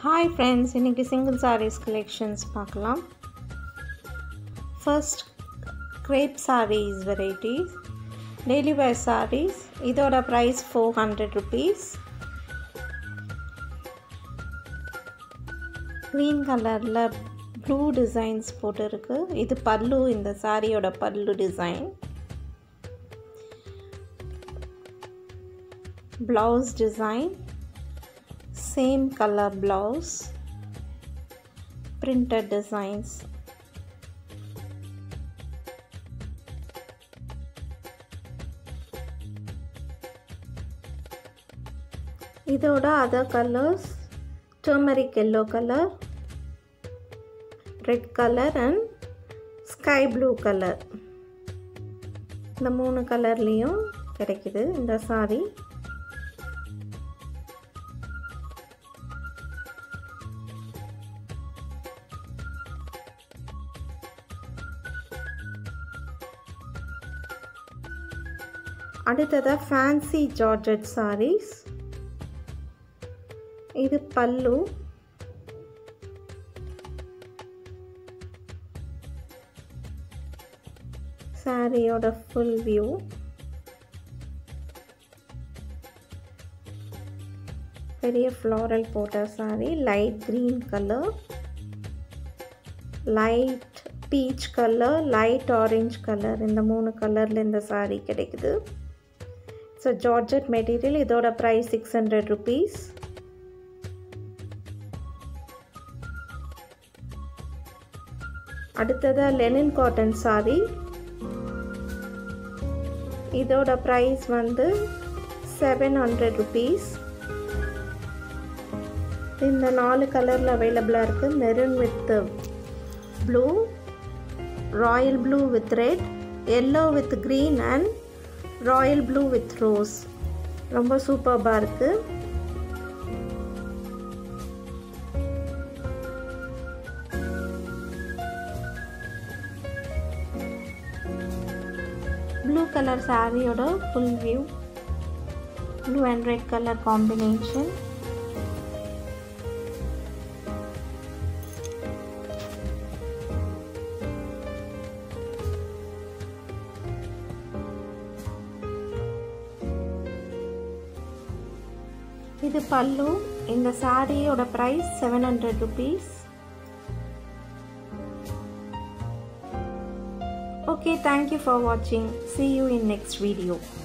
hi friends இன்றைக்கி single saris collections பார்க்கலாம் first crepe saris varieties daily wear saris இதோட price four hundred rupees green கலரில் blue designs போட்டிருக்கு இது பல்லு இந்த சாரியோட பல்லு design blouse design same color blouse printed designs இதோட other colours turmeric yellow colour red colour and sky blue colour இந்த மூணு கலர்லேயும் கிடைக்குது இந்த சாரீ அடுத்ததாக ஃபேன்சி ஜார்ஜட் சாரீஸ் இது பல்லு சாரியோட ஃபுல் வியூ பெரிய ஃப்ளாரல் போட்ட sari light green colour light peach colour light orange colour இந்த மூணு கலரில் இந்த சாரீ கிடைக்குது ஸோ ஜார்ஜட் மெட்டீரியல் இதோட ப்ரைஸ் சிக்ஸ் ஹண்ட்ரட் ருபீஸ் அடுத்ததாக லெனின் காட்டன் சாரி இதோட ப்ரைஸ் வந்து செவன் ஹண்ட்ரட் ருபீஸ் இந்த நாலு கலரில் அவைலபிளாக இருக்குது maroon with blue royal blue with red yellow with green and royal blue with rose ரொம்ப சூப்பர்பாக இருக்குது ப்ளூ கலர் சாரியோட full view blue and red colour combination இது பல்லு இந்த சாரியோட price seven hundred rupees okay thank you for வாட்சிங் see you in next video